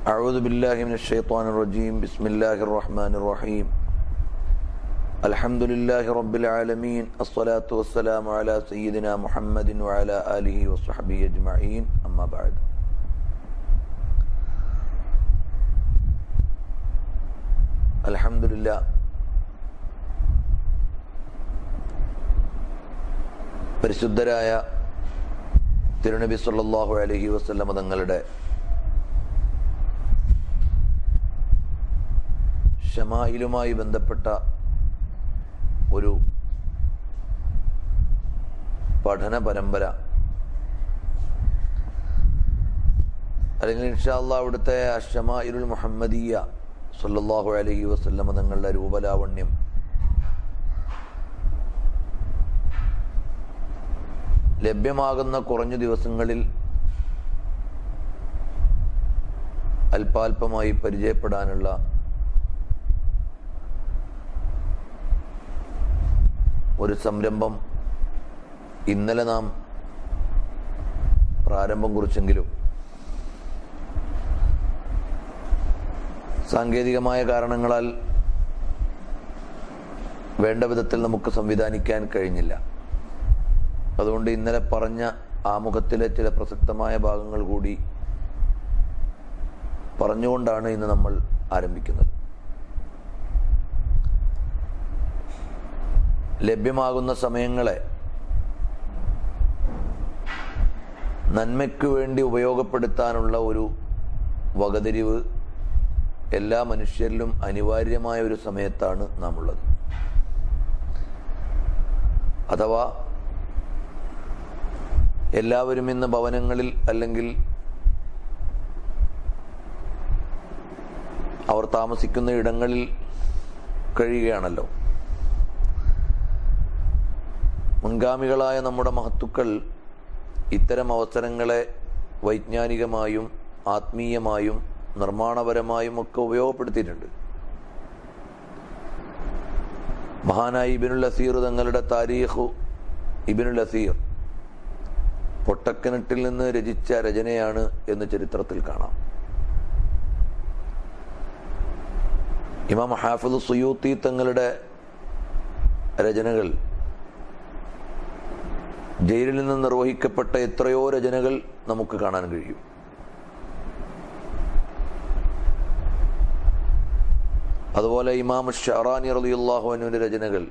أعوذ بالله من الشيطان الرجيم بسم الله الرحمن الرحيم الحمد لله رب العالمين الصلاة والسلام على سيدنا محمد وعلى آله وصحبه أجمعين أما بعد الحمد لله പരിശുദ്ധരായ തിരുനബി സല്ലല്ലാഹു അലൈഹി വസല്ലമ തങ്ങളുടെ ഷമായിലുമായി ബന്ധപ്പെട്ട ഒരു പഠന പരമ്പര അല്ലെങ്കിൽ ഇൻഷാല്ല അവിടുത്തെ ഷമായിലുൽ മുഹമ്മദീയ സല്ലല്ലാഹു അലൈഹി വസല്ലമ തങ്ങളുടെ രൂപലാവണ്യം ലഭ്യമാകുന്ന കുറഞ്ഞു ദിവസങ്ങളിൽ അല്പാൽപമായി പരിചയപ്പെടാനുള്ള ഒരു സംരംഭം ഇന്നലെ നാം പ്രാരംഭം കുറിച്ചെങ്കിലും സാങ്കേതികമായ കാരണങ്ങളാൽ വേണ്ട വിധത്തിൽ നമുക്ക് സംവിധാനിക്കാൻ കഴിഞ്ഞില്ല അതുകൊണ്ട് ഇന്നലെ പറഞ്ഞ ആമുഖത്തിലെ ചില പ്രസക്തമായ ഭാഗങ്ങൾ കൂടി പറഞ്ഞുകൊണ്ടാണ് ഇന്ന് നമ്മൾ ആരംഭിക്കുന്നത് ലഭ്യമാകുന്ന സമയങ്ങളെ നന്മയ്ക്കു വേണ്ടി ഉപയോഗപ്പെടുത്താനുള്ള ഒരു വകതിരിവ് എല്ലാ മനുഷ്യരിലും അനിവാര്യമായ ഒരു സമയത്താണ് നാം ഉള്ളത് അഥവാ എല്ലാവരും ഇന്ന് ഭവനങ്ങളിൽ അല്ലെങ്കിൽ അവർ താമസിക്കുന്ന ഇടങ്ങളിൽ കഴിയുകയാണല്ലോ മുൻഗാമികളായ നമ്മുടെ മഹത്തുക്കൾ ഇത്തരം അവസരങ്ങളെ വൈജ്ഞാനികമായും ആത്മീയമായും നിർമ്മാണപരമായും ഒക്കെ ഉപയോഗപ്പെടുത്തിയിട്ടുണ്ട് മഹാനായ ഇബിനുൽ അസീർ തങ്ങളുടെ താരീഖു ഇബിനുൽ അസീർ പൊട്ടക്കിണറ്റിൽ നിന്ന് രചിച്ച രചനയാണ് എന്ന് ചരിത്രത്തിൽ കാണാം ഇമാം ഹാഫിദ് സുയൂത്തി തങ്ങളുടെ രചനകൾ ജയിലിൽ നിന്ന് നിർവഹിക്കപ്പെട്ട എത്രയോ രചനകൾ നമുക്ക് കാണാൻ കഴിയും അതുപോലെ ഇമാം ഷറാനി റളിയല്ലാഹു അൻഹുവിന്റെ രചനകൾ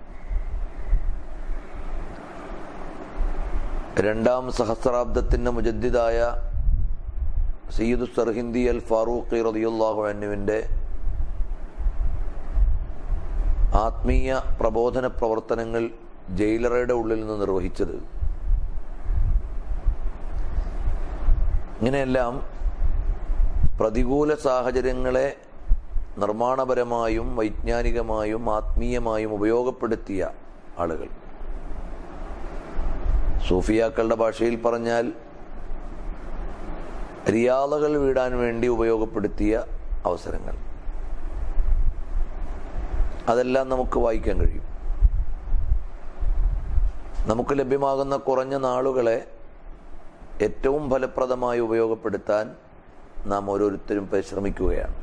രണ്ടാം സഹസ്രാബ്ദത്തിന്റെ മുജദ്ദിദായ സയ്യിദു സർഹിന്ദി അൽ ഫാറൂഖി റളിയല്ലാഹു അൻഹുവിന്റെ ആത്മീയ പ്രബോധന പ്രവർത്തനങ്ങൾ ജയിലറയുടെ ഉള്ളിൽ നിന്ന് നിർവഹിച്ചത് ഇങ്ങനെയെല്ലാം പ്രതികൂല സാഹചര്യങ്ങളെ നിർമ്മാണപരമായും വൈജ്ഞാനികമായും ആത്മീയമായും ഉപയോഗപ്പെടുത്തിയ ആളുകൾ സൂഫിയാക്കളുടെ ഭാഷയിൽ പറഞ്ഞാൽ റിയാദകൾ വീടാൻ വേണ്ടി ഉപയോഗപ്പെടുത്തിയ അവസരങ്ങൾ അതെല്ലാം നമുക്ക് വായിക്കാൻ കഴിയും നമുക്ക് ലഭ്യമാകുന്ന കുറഞ്ഞ നാളുകളെ ഏറ്റവും ഫലപ്രദമായി ഉപയോഗപ്പെടുത്താൻ നാം ഓരോരുത്തരും പരിശ്രമിക്കുകയാണ്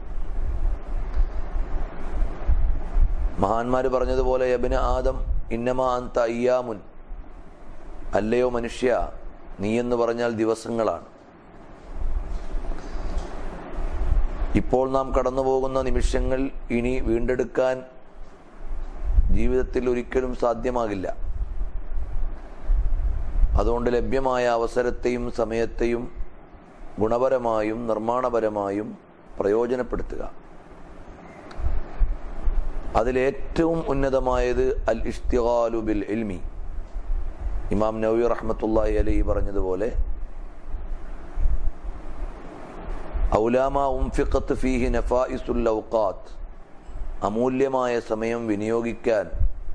മഹാന്മാർ പറഞ്ഞതുപോലെ യബിന് ആദം ഇന്നമ അന്ത അയ്യാമുൻ അല്ലയോ മനുഷ്യ നീ എന്ന് പറഞ്ഞാൽ ദിവസങ്ങളാണ് ഇപ്പോൾ നാം കടന്നു പോകുന്ന നിമിഷങ്ങൾ ഇനി വീണ്ടെടുക്കാൻ ജീവിതത്തിൽ ഒരിക്കലും സാധ്യമാകില്ല അതുകൊണ്ട് ലഭ്യമായ അവസരത്തെയും സമയത്തെയും ഗുണപരമായും നിർമ്മാണപരമായും പ്രയോജനപ്പെടുത്തുക അതിലേറ്റവും ഉന്നതമായത് അൽ ഇഷ്തിഹാലു ബിൽ ഇൽമി ഇമാം നവി റഹ്മത്തുല്ലാഹി അലൈ പറഞ്ഞതുപോലെ ഔലാമ ഉംഫിഖത്ത് ഫീഹി നഫായിസുൽ ഔഖാത്ത് അമൂല്യമായ സമയം വിനിയോഗിക്കാൻ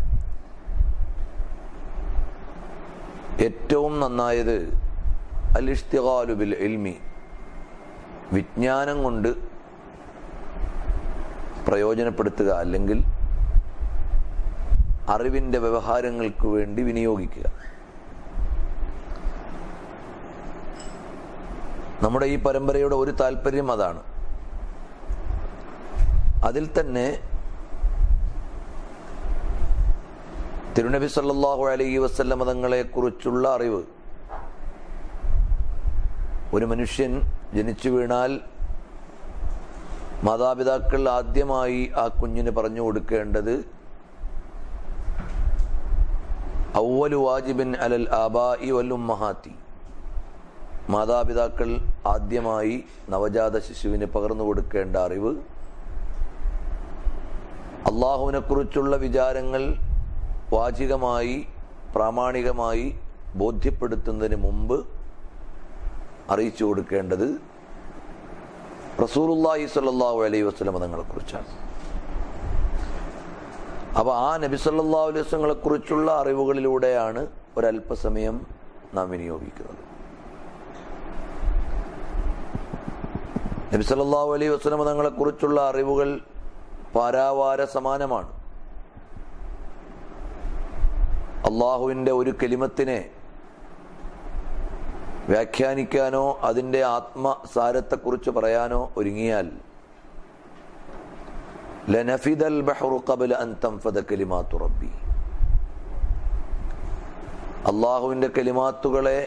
ഏറ്റവും നന്നായത് അൽ ഇഷ്തിഹാലു ബിൽ ഇൽമി വിജ്ഞാനം കൊണ്ട് പ്രയോജനപ്പെടുത്തുക അല്ലെങ്കിൽ അറിവിൻ്റെ വ്യവഹാരങ്ങൾക്ക് വേണ്ടി വിനിയോഗിക്കുക നമ്മുടെ ഈ പരമ്പരയുടെ ഒരു താല്പര്യം അതാണ് അതിൽ തന്നെ തിരുനബി സല്ലല്ലാഹു അലൈഹി വസല്ലമ തങ്ങളെ കുറിച്ചുള്ള അറിവ് ഒരു മനുഷ്യൻ ജനിച്ചു വീണാൽ മാതാപിതാക്കൾ ആദ്യമായി ആ കുഞ്ഞിന് പറഞ്ഞു കൊടുക്കേണ്ടത് ഔവലു വാജിബിൻ അലൽ ആബായി വല്ലുമ്മഹാത്തി മാതാപിതാക്കൾ ആദ്യമായി നവജാത ശിശുവിന് പകർന്നു കൊടുക്കേണ്ട അറിവ് അള്ളാഹുവിനെ കുറിച്ചുള്ള വിചാരങ്ങൾ വാചികമായി പ്രാമാണികമായി ബോധ്യപ്പെടുത്തുന്നതിന് മുമ്പ് അറിയിച്ചു കൊടുക്കേണ്ടത് റസൂലുല്ലാഹി സ്വല്ലല്ലാഹു അലൈഹി വസല്ലം തങ്ങളെ കുറിച്ചാണ് അപ്പോൾ ആ നബി സല്ലല്ലാഹു അലൈഹി വസല്ലങ്ങളെ കുറിച്ചുള്ള അറിവുകളിലൂടെയാണ് ഒരല്പസമയം നാം വിനിയോഗിക്കുന്നത് നബി സല്ലല്ലാഹു അലൈഹി വസല്ലം തങ്ങളെ കുറിച്ചുള്ള അറിവുകൾ പാരാവാര സമാനമാണ് അള്ളാഹുവിൻ്റെ ഒരു കെലിമത്തിനെ വ്യാഖ്യാനിക്കാനോ അതിൻ്റെ ആത്മസാരത്തെക്കുറിച്ച് പറയാനോ ഒരുങ്ങിയാൽ ലനഫിദൽ ബഹ്റു ഖബല അൻ തൻഫദ കലിമാത്തു റബ്ബി അള്ളാഹുവിൻ്റെ കലിമാത്തുകളെ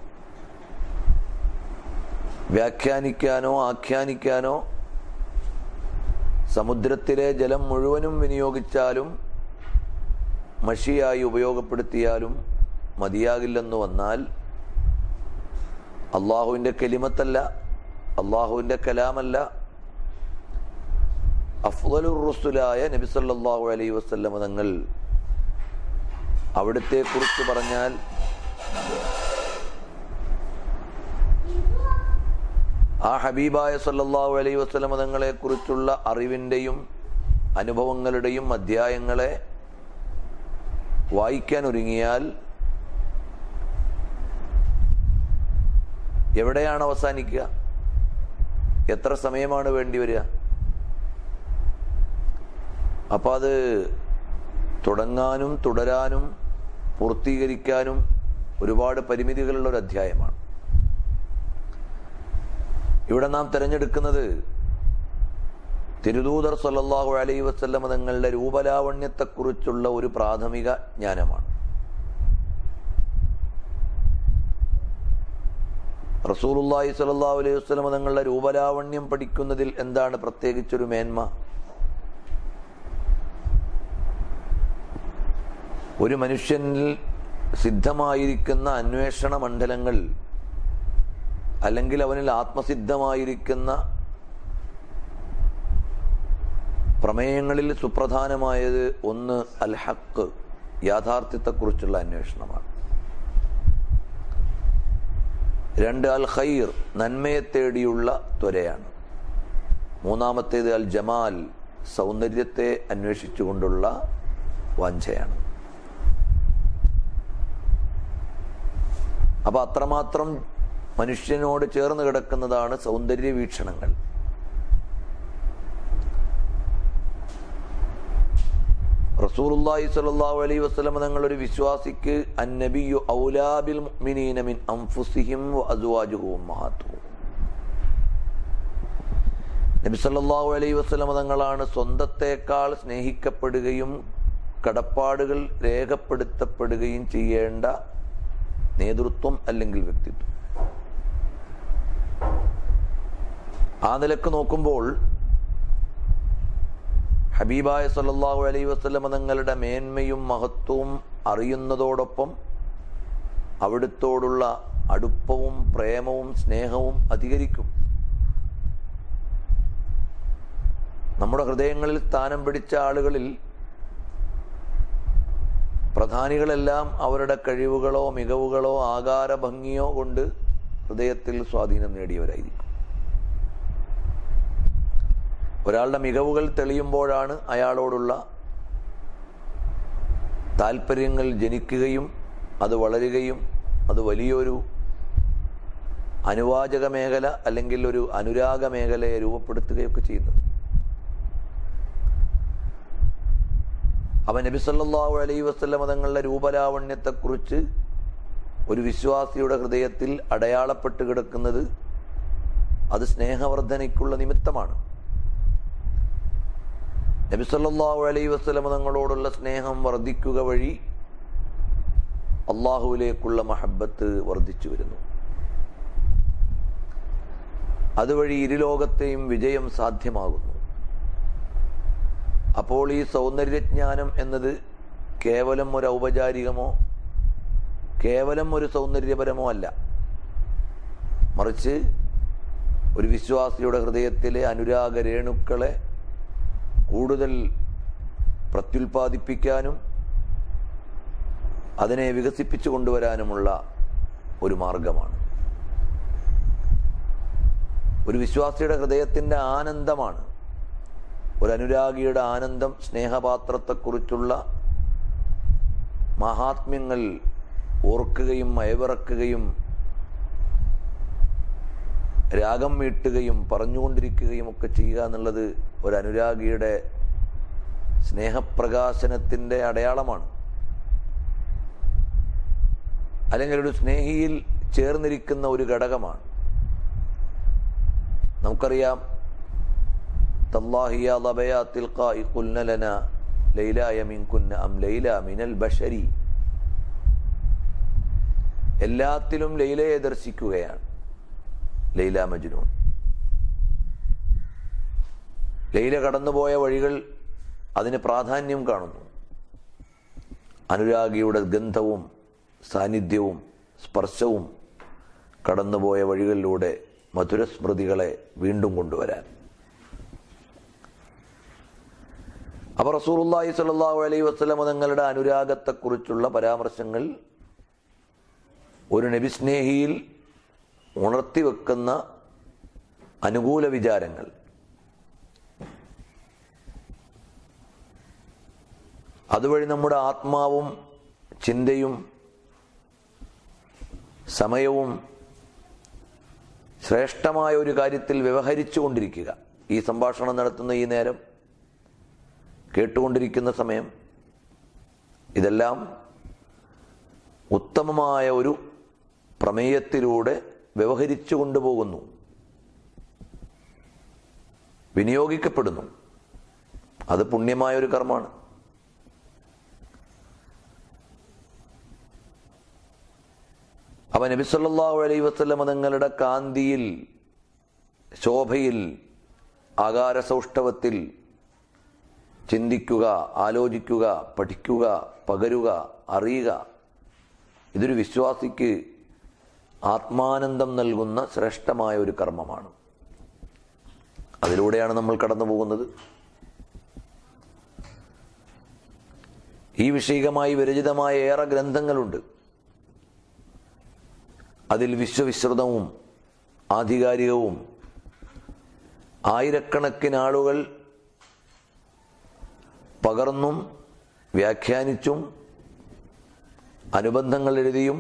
വ്യാഖ്യാനിക്കാനോ ആഖ്യാനിക്കാനോ സമുദ്രത്തിലെ ജലം മുഴുവനും വിനിയോഗിച്ചാലും മഷിയായി ഉപയോഗപ്പെടുത്തിയാലും മതിയാകില്ലെന്ന് വന്നാൽ അള്ളാഹുവിൻ്റെ കലിമത്തല്ല അള്ളാഹുവിൻ്റെ കലാമല്ല അഫ്ദലുർ റുസുലായ നബി സല്ലല്ലാഹു അലൈഹി വസല്ലമ തങ്ങൾ അവിടുത്തെ കുറിച്ച് പറഞ്ഞാൽ ആ ഹബീബായ സല്ലല്ലാഹു അലൈഹി വസല്ലമ തങ്ങളെ കുറിച്ചുള്ള അറിവിൻ്റെയും അനുഭവങ്ങളുടെയും അധ്യായങ്ങളെ വായിക്കാൻ ഒരുങ്ങിയാൽ എവിടെയാണ് അവസാനിക്കുക എത്ര സമയമാണ് വേണ്ടി വരിക അപ്പം അത് തുടങ്ങാനും തുടരാനും പൂർത്തീകരിക്കാനും ഒരുപാട് പരിമിതികളുള്ള ഒരു അധ്യായമാണ് ഇവിടെ നാം തിരഞ്ഞെടുക്കുന്നത് തിരുദൂതർ സല്ലല്ലാഹു അലൈഹി വസല്ലമ തങ്ങളുടെ രൂപലാവണ്യത്തെക്കുറിച്ചുള്ള ഒരു പ്രാഥമിക ജ്ഞാനമാണ് റസൂലുള്ളാഹി സ്വല്ലല്ലാഹു അലൈഹി വസല്ലമ തങ്ങളുടെ രൂപലാവണ്യം പഠിക്കുന്നതിൽ എന്താണ് പ്രത്യേകിച്ചൊരു മേന്മ ഒരു മനുഷ്യനിൽ സിദ്ധമായിരിക്കുന്ന അന്വേഷണ മണ്ഡലങ്ങൾ അല്ലെങ്കിൽ അവനിൽ ആത്മസിദ്ധമായിരിക്കുന്ന പ്രമേയങ്ങളിൽ സുപ്രധാനമായത് ഒന്ന് അൽ ഹക്ക് യാഥാർത്ഥ്യത്തെക്കുറിച്ചുള്ള അന്വേഷണമാണ് രണ്ട് അൽ ഖൈർ നന്മയെ തേടിയുള്ള ത്വരയാണ് മൂന്നാമത്തേത് അൽ ജമാൽ സൗന്ദര്യത്തെ അന്വേഷിച്ചുകൊണ്ടുള്ള വാഞ്ചയാണ് അപ്പൊ അത്രമാത്രം മനുഷ്യനോട് ചേർന്ന് കിടക്കുന്നതാണ് സൗന്ദര്യ വീക്ഷണങ്ങൾ റസൂലുള്ളാഹി സ്വല്ലല്ലാഹു അലൈഹി വസല്ലം തങ്ങൾ ഒരു വിശ്വാസിക്ക് അന്നബിയു ഔലാബിൽ മുഅ്മിനീന മിൻ അൻഫുസിഹിം വ അസ്വാജുഹു ഉമ്മഹാത്തുഹും നബി സല്ലല്ലാഹു അലൈഹി വസല്ലം തങ്ങളാണ് സ്വന്തത്തെക്കാൾ സ്നേഹിക്കപ്പെടുകയും കടപ്പാടുകൾ രേഖപ്പെടുത്തപ്പെടുകയും ചെയ്യേണ്ട നേതൃത്വം അല്ലെങ്കിൽ വ്യക്തിത്വം ആ നിലക്ക് നോക്കുമ്പോൾ ഹബീബായ സല്ലല്ലാഹു അലൈഹി വസല്ലമ തങ്ങളുടെ മേന്മയും മഹത്വവും അറിയുന്നതോടൊപ്പം അവിടുത്തോടുള്ള അടുപ്പവും പ്രേമവും സ്നേഹവും അധികരിക്കും നമ്മുടെ ഹൃദയങ്ങളിൽ സ്ഥാനം പിടിച്ച ആളുകളിൽ പ്രധാനികളെല്ലാം അവരുടെ കഴിവുകളോ മികവുകളോ ആകാര ഭംഗിയോ കൊണ്ട് ഹൃദയത്തിൽ സ്വാധീനം നേടിയവരായിരിക്കും ഒരാളുടെ മികവുകൾ തെളിയുമ്പോഴാണ് അയാളോടുള്ള താല്പര്യങ്ങൾ ജനിക്കുകയും അത് വളരുകയും അത് വലിയൊരു അനുവാചക മേഖല അല്ലെങ്കിൽ ഒരു അനുരാഗ മേഖലയെ രൂപപ്പെടുത്തുകയൊക്കെ ചെയ്യുന്നത് അവൻ നബി സല്ലല്ലാഹു അലൈഹി വസല്ലമ തങ്ങളുടെ രൂപലാവണ്യത്തെക്കുറിച്ച് ഒരു വിശ്വാസിയുടെ ഹൃദയത്തിൽ അടയാളപ്പെട്ട് കിടക്കുന്നത് അത് സ്നേഹവർദ്ധനയ്ക്കുള്ള നിമിത്തമാണ് നബി സല്ലല്ലാഹു അലൈഹി വസല്ലം തങ്ങളോടുള്ള സ്നേഹം വർദ്ധിക്കുക വഴി അള്ളാഹുവിലേക്കുള്ള മഹബത്ത് വർദ്ധിച്ചു വരുന്നു അതുവഴി ഇരുലോകത്തെയും വിജയം സാധ്യമാകുന്നു അപ്പോൾ ഈ സൗന്ദര്യജ്ഞാനം എന്നത് കേവലം ഒരു ഔപചാരികമോ കേവലം ഒരു സൗന്ദര്യപരമോ അല്ല മറിച്ച് ഒരു വിശ്വാസിയുടെ ഹൃദയത്തിലെ അനുരാഗ രേണുക്കളെ കൂടുതൽ പ്രത്യുൽപാദിപ്പിക്കാനും അതിനെ വികസിപ്പിച്ചു കൊണ്ടുവരാനുമുള്ള ഒരു മാർഗമാണ് ഒരു വിശ്വാസിയുടെ ഹൃദയത്തിൻ്റെ ആനന്ദമാണ് ഒരു അനുരാഗിയുടെ ആനന്ദം സ്നേഹപാത്രത്തെക്കുറിച്ചുള്ള മഹാത്മ്യങ്ങൾ ഓർക്കുകയും അയവിറക്കുകയും രാഗം മീട്ടുകയും പറഞ്ഞുകൊണ്ടിരിക്കുകയും ഒക്കെ ചെയ്യുക എന്നുള്ളത് ഒരു അനുരാഗിയുടെ സ്നേഹപ്രകാശനത്തിൻ്റെ അടയാളമാണ് അല്ലെങ്കിൽ ഒരു സ്നേഹിയിൽ ചേർന്നിരിക്കുന്ന ഒരു ഘടകമാണ് നമുക്കറിയാം തല്ലാഹിയ ലബയാത്തിൽ ഖുൽന ലന ലൈലായ മിൻകുന്ന അം ലൈല മിനൽ ബഷരി എല്ലാത്തിലും ലൈലയെ ദർശിക്കുകയാണ് ലൈല മജ്നൂൻ ലൈല കടന്നുപോയ വഴികൾ അതിന് പ്രാധാന്യം കാണുന്നു അനുരാഗിയുടെ ഗന്ധവും സാന്നിധ്യവും സ്പർശവും കടന്നുപോയ വഴികളിലൂടെ മധുരസ്മൃതികളെ വീണ്ടും കൊണ്ടുവരാൻ അപ്പൊ റസൂറുല്ലാഹി സ്വല്ലല്ലാഹു അലൈഹി വസല്ലം തങ്ങളുടെ അനുരാഗത്തെക്കുറിച്ചുള്ള പരാമർശങ്ങൾ ഒരു നബിസ്നേഹിയിൽ ഉണർത്തിവെക്കുന്ന അനുകൂല വിചാരങ്ങൾ അതുവഴി നമ്മുടെ ആത്മാവും ചിന്തയും സമയവും ശ്രേഷ്ഠമായ ഒരു കാര്യത്തിൽ വ്യവഹരിച്ചു കൊണ്ടിരിക്കുക ഈ സംഭാഷണം നടത്തുന്ന ഈ നേരം കേട്ടുകൊണ്ടിരിക്കുന്ന സമയം ഇതെല്ലാം ഉത്തമമായ ഒരു പ്രമേയത്തിലൂടെ വ്യവഹരിച്ചു കൊണ്ടുപോകുന്നു വിനിയോഗിക്കപ്പെടുന്നു അത് പുണ്യമായ ഒരു കർമ്മമാണ് അവ നബി സല്ലല്ലാഹു അലൈഹി വസല്ലം തങ്ങളുടെ കാന്തിയിൽ ശോഭയിൽ ആകാര സൗഷ്ഠവത്തിൽ ചിന്തിക്കുക ആലോചിക്കുക പഠിക്കുക പകരുക അറിയുക ഇതൊരു വിശ്വാസിക്ക് ആത്മാനന്ദം നൽകുന്ന ശ്രേഷ്ഠമായ ഒരു കർമ്മമാണ് അതിലൂടെയാണ് നമ്മൾ കടന്നു പോകുന്നത് ഈ വിഷയികമായി വിരചിതമായ ഏറെ ഗ്രന്ഥങ്ങളുണ്ട് അതിൽ വിശ്വവിശ്രുതവും ആധികാരികവും ആയിരക്കണക്കിന് ആളുകൾ പകർന്നും വ്യാഖ്യാനിച്ചും അനുബന്ധങ്ങൾ എഴുതിയും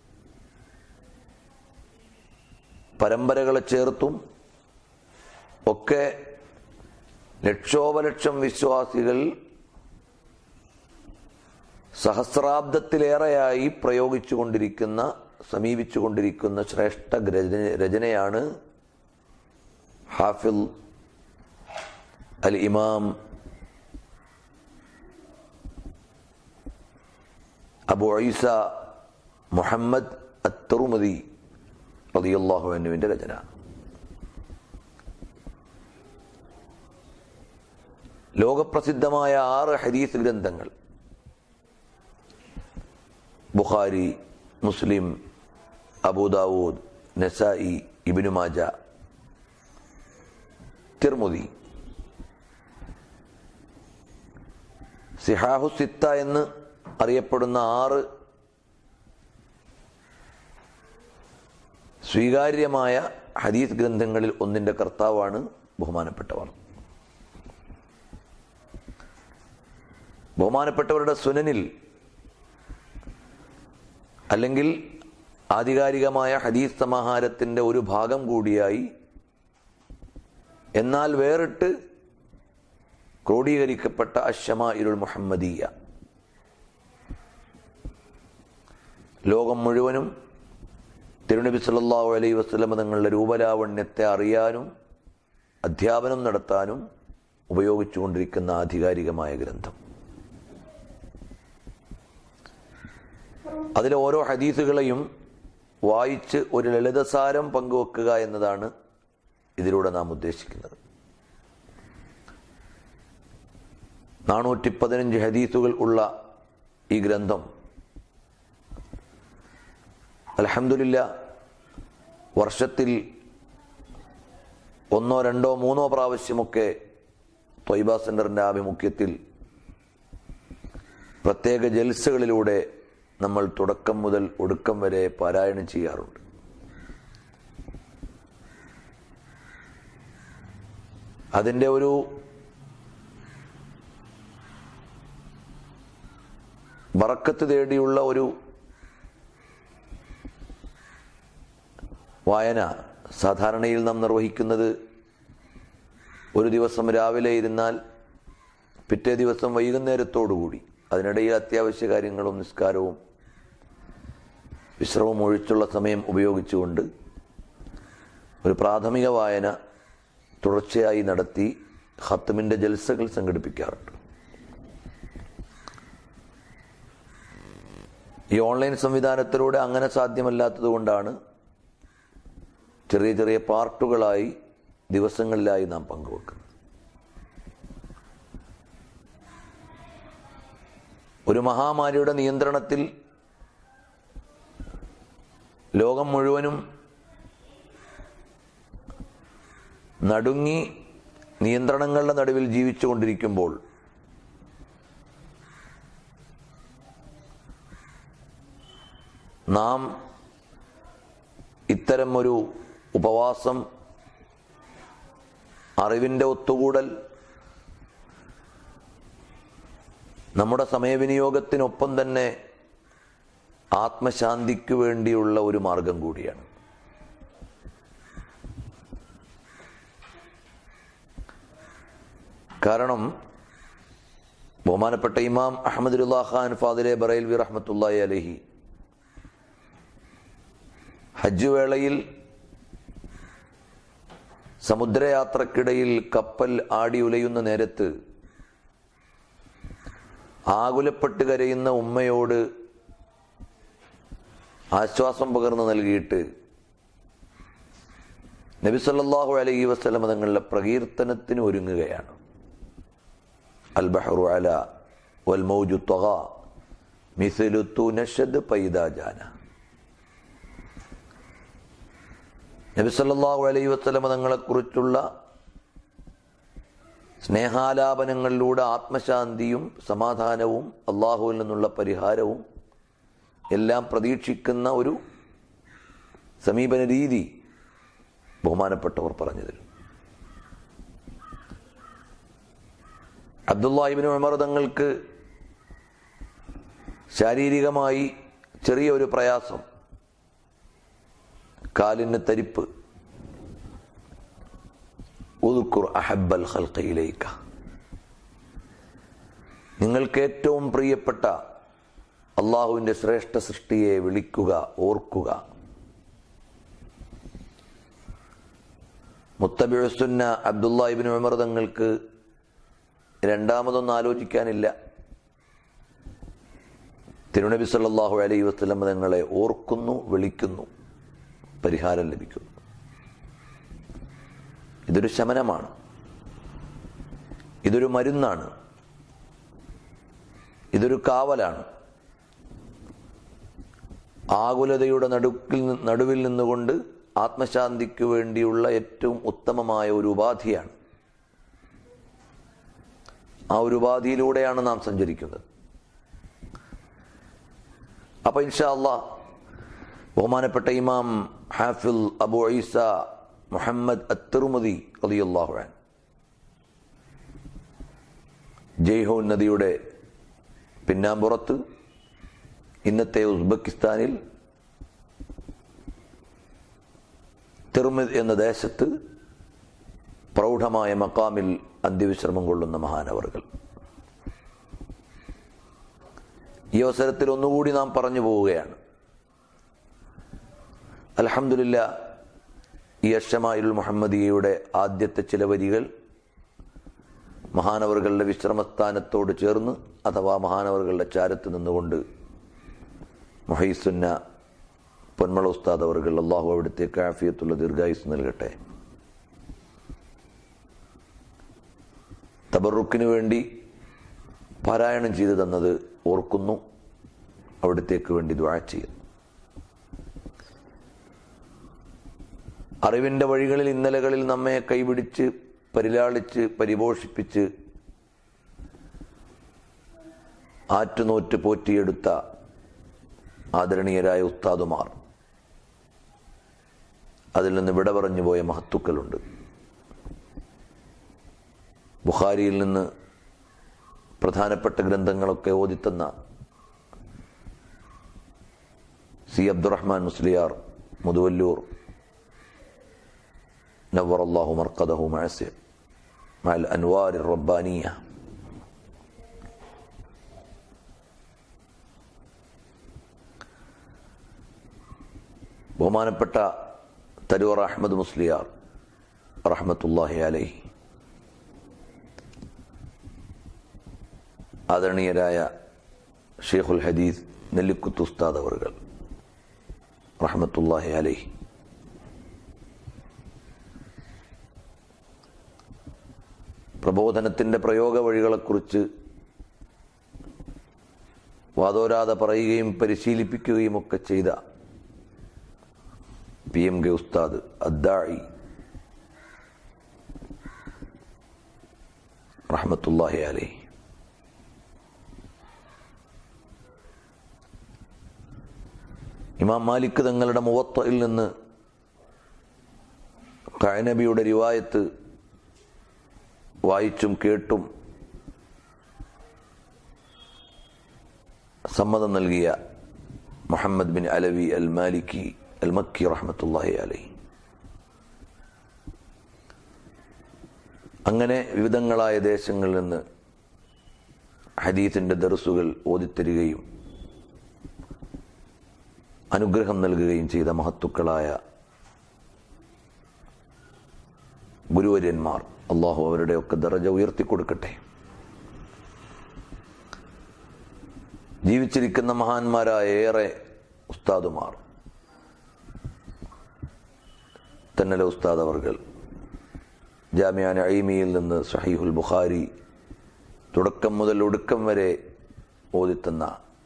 പരമ്പരകളെ ചേർത്തും ഒക്കെ ലക്ഷോപലക്ഷം വിശ്വാസികൾ സഹസ്രാബ്ദത്തിലേറെയായി പ്രയോഗിച്ചുകൊണ്ടിരിക്കുന്ന സമീപിച്ചുകൊണ്ടിരിക്കുന്ന ശ്രേഷ്ഠ രചന- രചനയാണ് ഹാഫിൽ അൽ ഇമാം അബു ഐസ മുഹമ്മദ് അത്തുറുമതി റളിയല്ലാഹു അൻഹുവിന്റെ രചന ലോകപ്രസിദ്ധമായ ആറ് ഹദീസ് ഗ്രന്ഥങ്ങൾ ബുഖാരി മുസ്ലിം അബൂദാവൂദ് നസായി ഇബിനു മാജ തിർമുദി സിഹാഹു സിത്ത എന്ന് അറിയപ്പെടുന്ന ആറ് സ്വീകാര്യമായ ഹദീസ് ഗ്രന്ഥങ്ങളിൽ ഒന്നിന്റെ കർത്താവാണ് ബഹുമാനപ്പെട്ടവർ ബഹുമാനപ്പെട്ടവരുടെ സുനനിൽ അല്ലെങ്കിൽ ആധികാരികമായ ഹദീസ് സമാഹാരത്തിന്റെ ഒരു ഭാഗം കൂടിയായി എന്നാൽ വേറിട്ട് ക്രോഡീകരിക്കപ്പെട്ട അഷമ ഇരുൾ മുഹമ്മദീയ ലോകം മുഴുവനും തിരുനബി സല്ലല്ലാഹു അലൈഹി വസല്ലം തങ്ങളുടെ രൂപലാവണ്യത്തെ അറിയാനും അധ്യാപനം നടത്താനും ഉപയോഗിച്ചുകൊണ്ടിരിക്കുന്ന ആധികാരികമായ ഗ്രന്ഥം അതിലെ ഓരോ ഹദീസുകളെയും വായിച്ച് ഒരു ലളിതസാരം പങ്കുവെക്കുക എന്നതാണ് ഇതിലൂടെ നാം ഉദ്ദേശിക്കുന്നത് നാനൂറ്റി പതിനഞ്ച് ഹദീസുകൾ ഉള്ള ഈ ഗ്രന്ഥം അലഹമില്ല വർഷത്തിൽ ഒന്നോ രണ്ടോ മൂന്നോ പ്രാവശ്യമൊക്കെ ത്വയ്ബ സെന്ററിന്റെ ആഭിമുഖ്യത്തിൽ പ്രത്യേക ജൽസകളിലൂടെ നമ്മൾ തുടക്കം മുതൽ ഒടുക്കം വരെ പാരായണം ചെയ്യാറുണ്ട് അതിൻ്റെ ഒരു വറക്കത്ത് തേടിയുള്ള ഒരു വായന സാധാരണയിൽ നാം നിർവഹിക്കുന്നത് ഒരു ദിവസം രാവിലെ ഇരുന്നാൽ പിറ്റേ ദിവസം വൈകുന്നേരത്തോടുകൂടി അതിനിടയിൽ അത്യാവശ്യ കാര്യങ്ങളും നിസ്കാരവും വിശ്രമം ഒഴിച്ചുള്ള സമയം ഉപയോഗിച്ചുകൊണ്ട് ഒരു പ്രാഥമിക വായന തുടർച്ചയായി നടത്തി ഹത്തമിൻ്റെ ജൽസകൾ സംഘടിപ്പിക്കാറുണ്ട് ഈ ഓൺലൈൻ സംവിധാനത്തിലൂടെ അങ്ങനെ സാധ്യമല്ലാത്തത് കൊണ്ടാണ് ചെറിയ ചെറിയ പാർട്ടുകളായി ദിവസങ്ങളിലായി നാം പങ്കുവെക്കുന്നത് ഒരു മഹാമാരിയുടെ നിയന്ത്രണത്തിൽ ലോകം മുഴുവനും നടുങ്ങി നിയന്ത്രണങ്ങളുടെ നടുവിൽ ജീവിച്ചുകൊണ്ടിരിക്കുമ്പോൾ നാം ഇത്തരം ഒരു ഉപവാസം അറിവിൻ്റെ ഒത്തുകൂടൽ നമ്മുടെ സമയവിനിയോഗത്തിനൊപ്പം തന്നെ ആത്മശാന്തിക്ക് വേണ്ടിയുള്ള ഒരു മാർഗം കൂടിയാണ് കാരണം ബഹുമാനപ്പെട്ട ഇമാം അഹമ്മദുല്ലാ ഖാൻ ഫാദിലെ ബറൈൽവി റഹ്മത്തുല്ലായി അലഹി ഹജ്ജ് വേളയിൽ സമുദ്രയാത്രക്കിടയിൽ കപ്പൽ ആടി ഉലയുന്ന നേരത്ത് ആകുലപ്പെട്ട് കരയുന്ന ഉമ്മയോട് ആശ്വാസം പകർന്നു നൽകിയിട്ട് നബിസല്ലാഹു അലൈഹി വസ്ലം തങ്ങളുടെ പ്രകീർത്തനത്തിന് ഒരുങ്ങുകയാണ് അൽ ബഹറു അല വൽ മൗജു ത്വഗ മിസലു തുനഷദ് പൈദാജാന നബിസല്ലാഹു അലൈഹി വസ്ലമ തങ്ങളെക്കുറിച്ചുള്ള സ്നേഹാലാപനങ്ങളിലൂടെ ആത്മശാന്തിയും സമാധാനവും അള്ളാഹുവിൽ നിന്നുള്ള പരിഹാരവും എല്ലാം പ്രതീക്ഷിക്കുന്ന ഒരു സമീപന രീതി ബഹുമാനപ്പെട്ടവർ പറഞ്ഞു തരും അബ്ദുല്ലാഹിബിന് ഉമർ തങ്ങൾക്ക് ശാരീരികമായി ചെറിയ ഒരു പ്രയാസം കാലിന് തരിപ്പ് ഉദുക്കുർ അഹബൽ ഹൽക്കയിലേക്ക് നിങ്ങൾക്ക് ഏറ്റവും പ്രിയപ്പെട്ട അള്ളാഹുവിൻ്റെ ശ്രേഷ്ഠ സൃഷ്ടിയെ വിളിക്കുക ഓർക്കുക മുത്തബിഴുസുന്ന അബ്ദുല്ലാഹിബിൻ ഉമർ തങ്ങൾക്ക് രണ്ടാമതൊന്നും ആലോചിക്കാനില്ല തിരുനബി സല്ലാഹു അലൈഹി വസ്ലം തങ്ങളെ ഓർക്കുന്നു വിളിക്കുന്നു പരിഹാരം ലഭിക്കുന്നു ഇതൊരു ശമനമാണ് ഇതൊരു മരുന്നാണ് ഇതൊരു കാവലാണ് ആകുലതയുടെ നടുക്കിൽ നടുവിൽ നിന്നുകൊണ്ട് ആത്മശാന്തിക്ക് വേണ്ടിയുള്ള ഏറ്റവും ഉത്തമമായ ഒരു ഉപാധിയാണ് ആ ഒരു ഉപാധിയിലൂടെയാണ് നാം സഞ്ചരിക്കുന്നത് അപ്പൊ ഇൻഷാ അള്ളാ ബഹുമാനപ്പെട്ട ഇമാം ഹാഫിൽ അബു ഈസ മുഹമ്മദ് അത്തിറുമതി അലിയുല്ലാഹുവാൻ ജയ്ഹോൻ നദിയുടെ പിന്നാമ്പുറത്ത് ഇന്നത്തെ ഉസ്ബെക്കിസ്ഥാനിൽ തിർമിദ് എന്ന ദേശത്ത് പ്രൗഢമായ മക്കാമിൽ അന്ത്യവിശ്രമം കൊള്ളുന്ന മഹാനവറുകൾ ഈ അവസരത്തിൽ ഒന്നുകൂടി നാം പറഞ്ഞു പോവുകയാണ് അലഹമില്ല ഈ അഷമായുൽ മുഹമ്മദിയയുടെ ആദ്യത്തെ ചില വരികൾ മഹാനവറുകളുടെ വിശ്രമസ്ഥാനത്തോട് ചേർന്ന് അഥവാ മഹാനവറുകളുടെ ചാരത്ത് നിന്നുകൊണ്ട് മൊഹീസുന്ന പൊന്മള ഉസ്താദ് അവർകൾ അള്ളാഹു അവിടുത്തെ കാഫിയത്തുള്ള ദീർഘായുസ് നൽകട്ടെ തബറുക്കിന് വേണ്ടി പാരായണം ചെയ്തു തന്നത് ഓർക്കുന്നു അവിടത്തേക്ക് വേണ്ടി ദ്വാ ചെയ്യുന്നു അറിവിന്റെ വഴികളിൽ ഇന്നലകളിൽ നമ്മെ കൈപിടിച്ച് പരിലാളിച്ച് പരിപോഷിപ്പിച്ച് ആറ്റുനോറ്റ് പോറ്റിയെടുത്ത ആദരണീയരായ ഉസ്താദുമാർ അതിൽ നിന്ന് വിട പറഞ്ഞു പോയ മഹത്തുക്കളുണ്ട് ബുഖാരിയിൽ നിന്ന് പ്രധാനപ്പെട്ട ഗ്രന്ഥങ്ങളൊക്കെ ഓതിത്തന്ന സി അബ്ദുറഹ്മാൻ മുസ്ലിയാർ മുതുവല്ലൂർ نور الله مرقده مع مع الأنوار الربانية ബഹുമാനപ്പെട്ട തരൂർ അഹമ്മദ് മുസ്ലിയാർ റഹ്മത്തുല്ലാഹി അലൈഹി ആദരണീയരായ ഷെയ്ഖുൽ ഹദീസ് നെല്ലിക്കുത്ത് ഉസ്താദ് അവർകൾ റഹ്മത്തുല്ലാഹി അലൈഹി പ്രബോധനത്തിന്റെ പ്രയോഗ വഴികളെക്കുറിച്ച് വാദോരാതെ പറയുകയും പരിശീലിപ്പിക്കുകയും ഒക്കെ ചെയ്ത പി എം കെ ഉസ്താദ് അദ്ദായി റഹ്മത്തുല്ലാഹി അലൈ ഇമാം മാലിക് തങ്ങളുടെ മുവത്തയിൽ നിന്ന് കയനബിയുടെ റിവായത്ത് വായിച്ചും കേട്ടും സമ്മതം നൽകിയ Muhammad bin Alawi al Maliki al Makki റഹ്മത്തുല്ലാഹി അലൈ അങ്ങനെ വിവിധങ്ങളായ ദേശങ്ങളിൽ നിന്ന് ഹദീസിന്റെ ദർസുകൾ ഓതിത്തരികയും അനുഗ്രഹം നൽകുകയും ചെയ്ത മഹത്തുക്കളായ ഗുരുവര്യന്മാർ അള്ളാഹു അവരുടെയൊക്കെ ദറജ ഉയർത്തിക്കൊടുക്കട്ടെ ജീവിച്ചിരിക്കുന്ന മഹാന്മാരായ ഏറെ ഉസ്താദുമാർ തന്നല ഉസ്താദ് അവർകൾ ജാമ്യാൻ അയിമിയിൽ നിന്ന് സഹീഹുൽ ബുഖാരി തുടക്കം മുതൽ ഒടുക്കം വരെ ഓതിത്തന്ന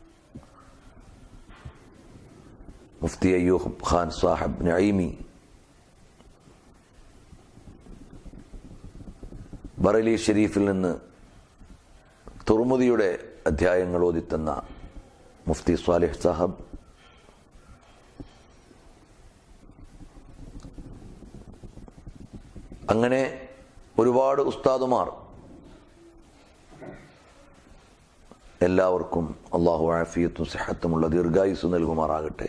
മുഫ്തി അയ്യൂഹ് ഖാൻ സാഹബ് നഈമി ബറലി ഷെരീഫിൽ നിന്ന് തുർമുദിയുടെ അധ്യായങ്ങൾ ഓതിത്തന്ന മുഫ്തി സ്വാലിഹ് സാഹബ് അങ്ങനെ ഒരുപാട് ഉസ്താദുമാർ എല്ലാവർക്കും അള്ളാഹു ആഫിയത്തും സെഹത്തുമുള്ള ദീർഘായുസ് നൽകുമാറാകട്ടെ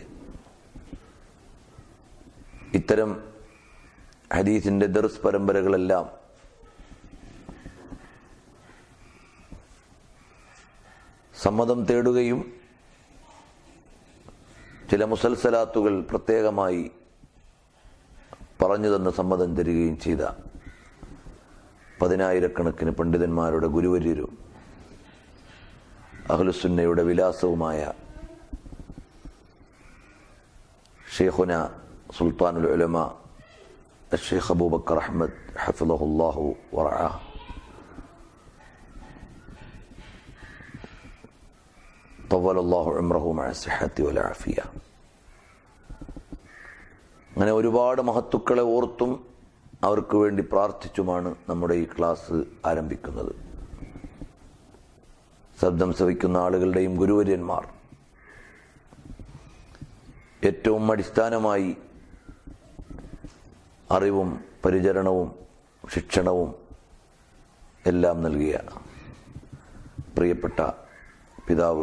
ഇത്തരം ഹദീസിന്റെ ദർസ് പരമ്പരകളെല്ലാം സമ്മതം തേടുകയും ചില മുസൽസലാത്തുകൾ പ്രത്യേകമായി പറഞ്ഞു തന്ന് സമ്മതം തരികയും ചെയ്ത പതിനായിരക്കണക്കിന് പണ്ഡിതന്മാരുടെ ഗുരുവര്യരും അഹ്ലുസുന്നയുടെ വിലാസവുമായ ഷെയ്ഖുന സുൽത്താനുൽ ഉലമ الشيخ أبو بكر أحمد حفظه الله ورعاه طول الله عمره مع الصحة والعافية അങ്ങനെ ഒരുപാട് മഹത്തുക്കളെ ഓർത്തും അവർക്ക് വേണ്ടി പ്രാർത്ഥിച്ചുമാണ് നമ്മുടെ ഈ ക്ലാസ് ആരംഭിക്കുന്നത് ശബ്ദം ശ്രവിക്കുന്ന ആളുകളുടെയും ഗുരുവര്യന്മാർ ഏറ്റവും അടിസ്ഥാനമായി അറിവും പരിചരണവും ശിക്ഷണവും എല്ലാം നൽകിയ പ്രിയപ്പെട്ട പിതാവ്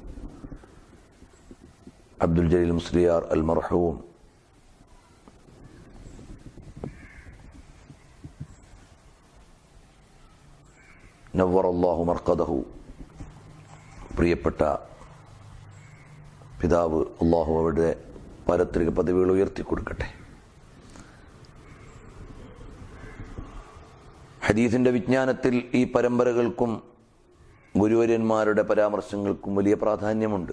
അബ്ദുൽ ജലീൽ മുസ്ലിയാർ അൽ മർഹവും നവർ അള്ളാഹു മർക്കദഹു പ്രിയപ്പെട്ട പിതാവ് അള്ളാഹു അവരുടെ പാരത്രിക പദവികൾ ഉയർത്തി കൊടുക്കട്ടെ ഹദീസിന്റെ വിജ്ഞാനത്തിൽ ഈ പരമ്പരകൾക്കും ഗുരുവര്യന്മാരുടെ പരാമർശങ്ങൾക്കും വലിയ പ്രാധാന്യമുണ്ട്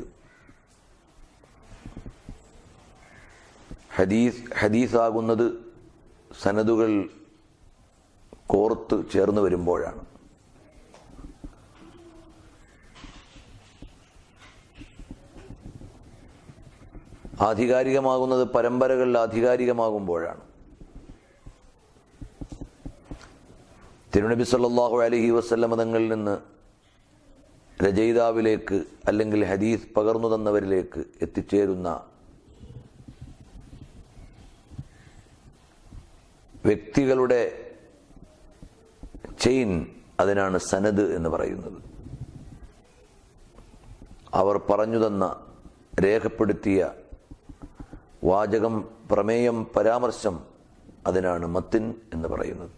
ഹദീസ് ഹദീസാകുന്നത് സനതുകൾ കോർത്ത് ചേർന്ന് വരുമ്പോഴാണ് ആധികാരികമാകുന്നത് പരമ്പരകളിൽ ആധികാരികമാകുമ്പോഴാണ് തിരുനബി സല്ലാഹു അലഹി വസ്ല്ലം മതങ്ങളിൽ നിന്ന് രചയിതാവിലേക്ക് അല്ലെങ്കിൽ ഹദീസ് പകർന്നു തന്നവരിലേക്ക് എത്തിച്ചേരുന്ന വ്യക്തികളുടെ ചെയിൻ അതിനാണ് സനദ് എന്ന് പറയുന്നത് അവർ പറഞ്ഞു തന്ന രേഖപ്പെടുത്തിയ വാചകം പ്രമേയം പരാമർശം അതിനാണ് മത്തിൻ എന്ന് പറയുന്നത്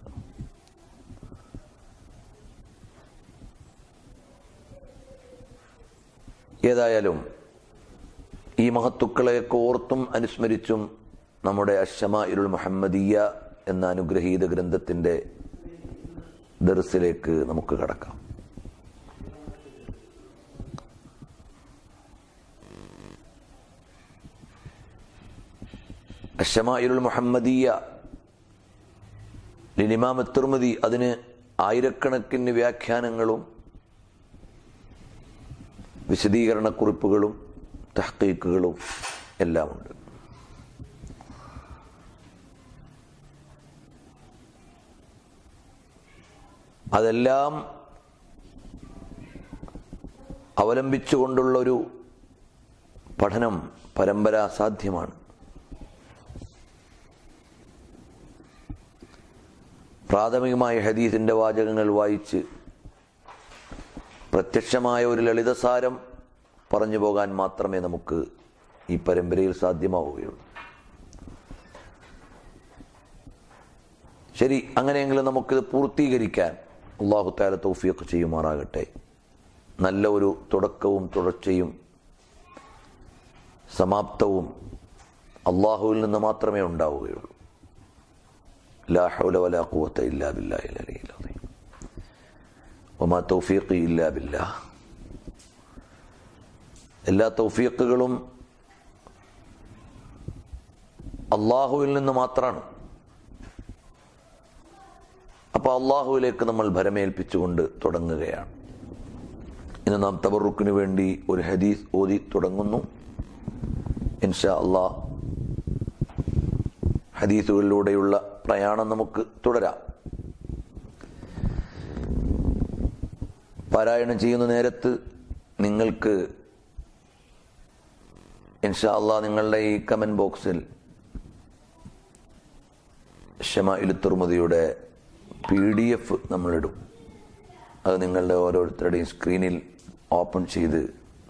ഏതായാലും ഈ മഹത്തുക്കളെയൊക്കെ ഓർത്തും അനുസ്മരിച്ചും നമ്മുടെ അഷമ ഇരുൾ മുഹമ്മദീയ എന്ന അനുഗ്രഹീത ഗ്രന്ഥത്തിന്റെ ദർസിലേക്ക് നമുക്ക് കടക്കാം അഷമായിരുൾ മുഹമ്മദീയ ലിനിമാം തിർമതി അതിന് ആയിരക്കണക്കിന് വ്യാഖ്യാനങ്ങളും വിശദീകരണക്കുറിപ്പുകളും തഹ്ക്കീക്കുകളും എല്ലാമുണ്ട് അതെല്ലാം അവലംബിച്ചുകൊണ്ടുള്ളൊരു പഠനം പരമ്പര സാധ്യമാണ് പ്രാഥമികമായ ഹദീസിന്റെ വാചകങ്ങൾ വായിച്ച് പ്രത്യക്ഷമായ ഒരു ലളിതസാരം പറഞ്ഞു പോകാൻ മാത്രമേ നമുക്ക് ഈ പരമ്പരയിൽ സാധ്യമാവുകയുള്ളൂ ശരി അങ്ങനെയെങ്കിലും നമുക്കിത് പൂർത്തീകരിക്കാൻ അള്ളാഹു താല തൗഫീഖ് ചെയ്യുമാറാകട്ടെ നല്ല ഒരു തുടക്കവും തുടർച്ചയും സമാപ്തവും അള്ളാഹുവിൽ നിന്ന് മാത്രമേ ഉണ്ടാവുകയുള്ളൂ ലാ ഹൗല വലാ ഖുവത ഇല്ലാ ബില്ലാഹിൽ അലിയിൽ അദീം വമാ തൗഫീഖി ഇല്ലാ ബില്ലാഹ് എല്ലാ തൗഫീഖുകളും അള്ളാഹുവിൽ നിന്ന് മാത്രമാണ് അപ്പൊ അള്ളാഹുവിലേക്ക് നമ്മൾ ഭരമേൽപ്പിച്ചുകൊണ്ട് തുടങ്ങുകയാണ് ഇന്ന് നാം തബറുക്കിന് വേണ്ടി ഒരു ഹദീസ് ഓതി തുടങ്ങുന്നു ഇൻഷാ അള്ളാഹ് ഹദീസുകളിലൂടെയുള്ള പ്രയാണം നമുക്ക് തുടരാം പാരായണം ചെയ്യുന്ന നേരത്ത് നിങ്ങൾക്ക് ഇൻഷാ അള്ളാഹ് നിങ്ങളുടെ ഈ കമന്റ് ബോക്സിൽ ഷമ ഇലുത്തുർമതിയുടെ പി ഡി എഫ് നമ്മളിടും അത് നിങ്ങളുടെ ഓരോരുത്തരുടെയും സ്ക്രീനിൽ ഓപ്പൺ ചെയ്ത്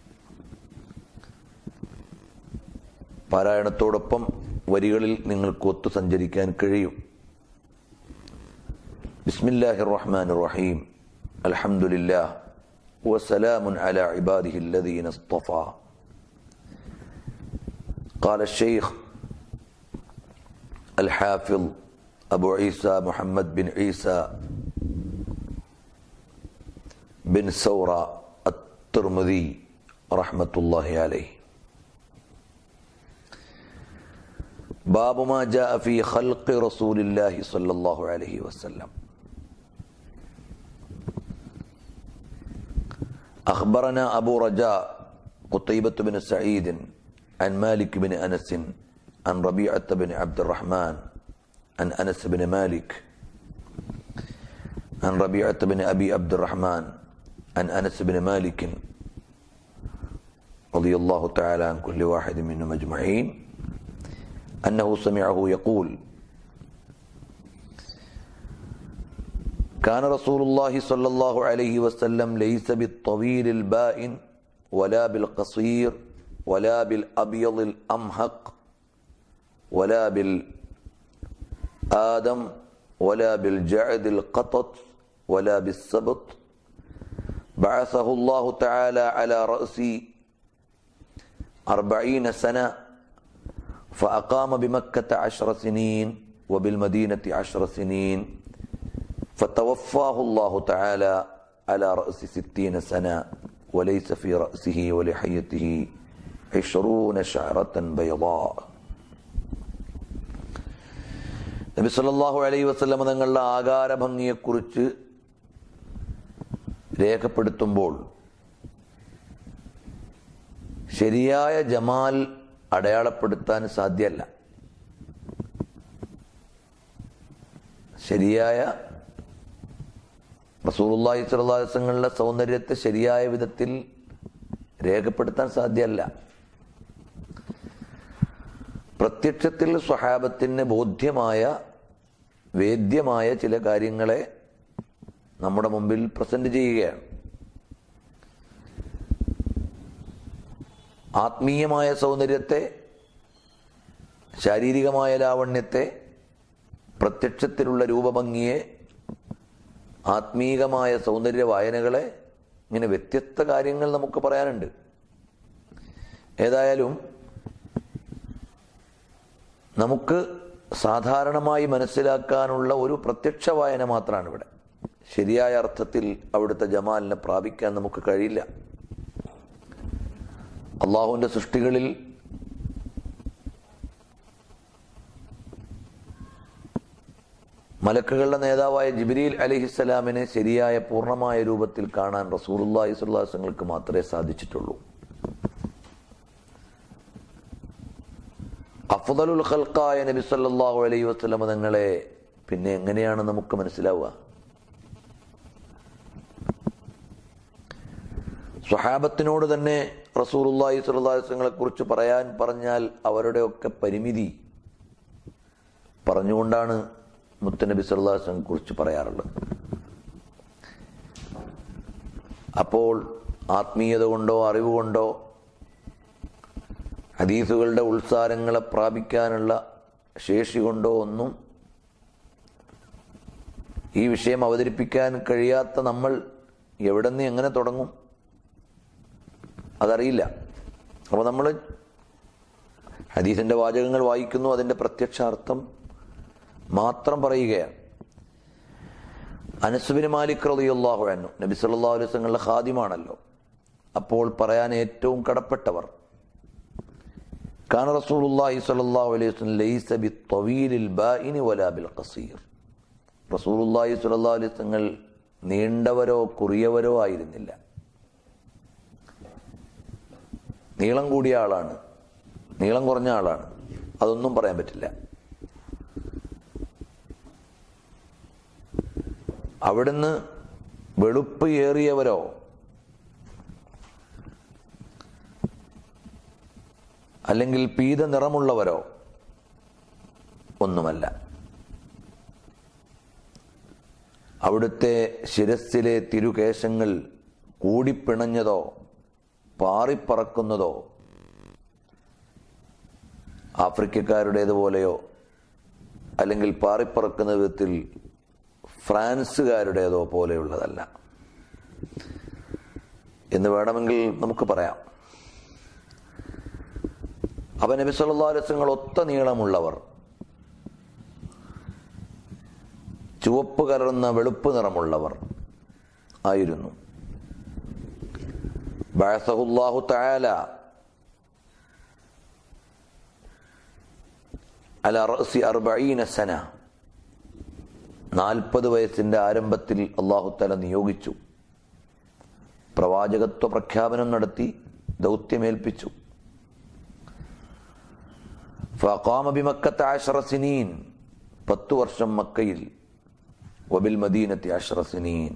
പാരായണത്തോടൊപ്പം വരികളിൽ നിങ്ങൾക്ക് ഒത്തു സഞ്ചരിക്കാൻ കഴിയും ബിസ്മില്ലാഹി റഹ്മാൻ റഹീം അൽഹംദുലില്ലാ വസലാമുൻ അലാ ഇബാദിഹി الذين اصطفى قال الشيخ الحافظ أبو عيسى محمد بن عيسى بن سورة الترمذي رحمة الله عليه باب ما جاء في خلق رسول الله صلى الله عليه وسلم أخبرنا أبو رجاء قطيبة بن سعيد عن مالك بن أنس عن ربيعة بن عبد الرحمن عن أنس بن مالك عن ربيعة بن أبي عبد الرحمن عن أنس بن مالك رضي الله تعالى عن كل واحد منهم أجمعين أنه سمعه يقول كان رسول الله صلى الله عليه وسلم ليس بالطويل البائن ولا بالقصير ولا بالأبيض الأمهق ولا بالآدم ولا بالجعد القطط ولا بالسبط بعثه الله تعالى على رأس أربعين سنة فأقام بمكة عشر سنين وبالمدينة عشر سنين فتوفاه الله تعالى على رأس ستين سنة وليس في رأسه ولحيته عشرون شعرة بيضاء നബി സല്ലല്ലാഹു അലൈഹി വസല്ലം തങ്ങളുടെ ആകാരഭംഗിയെക്കുറിച്ച് രേഖപ്പെടുത്തുമ്പോൾ ശരിയായ ജമാൽ അടയാളപ്പെടുത്താൻ സാധ്യമല്ല ശരിയായ റസൂലുള്ളാഹി സ്വല്ലല്ലാഹു അലൈഹി വസല്ലങ്ങളുടെ സൗന്ദര്യത്തെ ശരിയായ വിധത്തിൽ രേഖപ്പെടുത്താൻ സാധ്യമല്ല പ്രത്യക്ഷത്തിൽ സ്വഹാബത്തിന് ബോധ്യമായ വേദ്യമായ ചില കാര്യങ്ങളെ നമ്മുടെ മുമ്പിൽ പ്രസന്റ് ചെയ്യുകയാണ് ആത്മീയമായ സൗന്ദര്യത്തെ ശാരീരികമായ ലാവണ്യത്തെ പ്രത്യക്ഷത്തിലുള്ള രൂപഭംഗിയെ ആത്മീകമായ സൗന്ദര്യ വായനകളെ ഇങ്ങനെ വ്യത്യസ്ത കാര്യങ്ങൾ നമുക്ക് പറയാനുണ്ട് ഏതായാലും നമുക്ക് സാധാരണമായി മനസ്സിലാക്കാനുള്ള ഒരു പ്രത്യക്ഷ വായന മാത്രമാണ് ഇവിടെ ശരിയായ അർത്ഥത്തിൽ അവിടുത്തെ ജമാലിനെ പ്രാപിക്കാൻ നമുക്ക് കഴിയില്ല അള്ളാഹുവിന്റെ സൃഷ്ടികളിൽ മലക്കുകളുടെ നേതാവായ ജിബിരിൽ അലഹിസ്സലാമിനെ ശരിയായ പൂർണ്ണമായ രൂപത്തിൽ കാണാൻ റസൂലുല്ലാഹി സ്വല്ലാസങ്ങൾക്ക് മാത്രമേ സാധിച്ചിട്ടുള്ളൂ അഫ്ദലുൽ ഖൽക്കായ നബി സല്ലല്ലാഹു അലൈഹി വസല്ലം തങ്ങളെ പിന്നെ എങ്ങനെയാണ് നമുക്ക് മനസ്സിലാവുക സ്വഹാബത്തിനോട് തന്നെ റസൂലുല്ലാഹി സ്വല്ലാസ്ങ്ങളെ കുറിച്ച് പറയാൻ പറഞ്ഞാൽ അവരുടെയൊക്കെ പരിമിതി പറഞ്ഞുകൊണ്ടാണ് മുത്തനബി സല്ലാസ്ലം കുറിച്ച് പറയാറുള്ളത് അപ്പോൾ ആത്മീയത കൊണ്ടോ അറിവ് കൊണ്ടോ ഹദീസുകളുടെ ഉത്സാരങ്ങളെ പ്രാപിക്കാനുള്ള ശേഷി കൊണ്ടോ ഒന്നും ഈ വിഷയം അവതരിപ്പിക്കാൻ കഴിയാത്ത നമ്മൾ എവിടെ നിന്ന് എങ്ങനെ തുടങ്ങും അതറിയില്ല അപ്പോൾ നമ്മൾ ഹദീസിന്റെ വാചകങ്ങൾ വായിക്കുന്നു അതിന്റെ പ്രത്യക്ഷാർത്ഥം മാത്രം പറയുകയാണ് അനസുബിന് മാലിക് റളിയല്ലാഹു അൻഹു നബി സല്ലല്ലാഹു അലൈഹി വസല്ലമയുടെ ഖാദിമാണല്ലോ അപ്പോൾ പറയാൻ ഏറ്റവും കടപ്പെട്ടവർ കാന റസൂലുള്ളാഹി സ്വല്ലല്ലാഹു അലൈഹി വസല്ലം ലൈസ ബിത്തവീലിൽ ബാഇനി വലാ ബിൽ ഖസീർ റസൂലുള്ളാഹി സ്വല്ലല്ലാഹു അലൈഹി വസല്ലം നീണ്ടവരോ കുറിയവരോ ആയിരുന്നില്ല നീളം കൂടിയ ആളാണ് നീളം കുറഞ്ഞ ആളാണ് അതൊന്നും പറയാൻ പറ്റില്ല അവിടുന്ന് വെളുപ്പ് ഏറിയവരോ അല്ലെങ്കിൽ പീത നിറമുള്ളവരോ ഒന്നുമല്ല അവിടുത്തെ ശിരസ്സിലെ തിരുകേശങ്ങൾ കൂടിപ്പിണഞ്ഞതോ പാറിപ്പറക്കുന്നതോ ആഫ്രിക്കക്കാരുടേതുപോലെയോ അല്ലെങ്കിൽ പാറിപ്പറക്കുന്ന വിധത്തിൽ ഫ്രാൻസുകാരുടേതോ പോലെയുള്ളതല്ല എന്ന് വേണമെങ്കിൽ നമുക്ക് പറയാം അപ്പൊ നബി സല്ലല്ലാഹു അലൈഹി വസല്ലം ഒത്ത നീളമുള്ളവർ ചുവപ്പ് കലർന്ന വെളുപ്പ് നിറമുള്ളവർ ആയിരുന്നു ബഅസഹുല്ലാഹു തആല അല റഅസി അർബഈന സന നാൽപ്പത് വയസ്സിന്റെ ആരംഭത്തിൽ അള്ളാഹു തല നിയോഗിച്ചു പ്രവാചകത്വ പ്രഖ്യാപനം നടത്തി ദൗത്യമേൽപ്പിച്ചു ഫഖാമ ബിമക്കത്തെ ആശറ സിനീൻ പത്തു വർഷം മക്കയിൽ വബിൽ മദീനത്തെ ആശറ സിനീൻ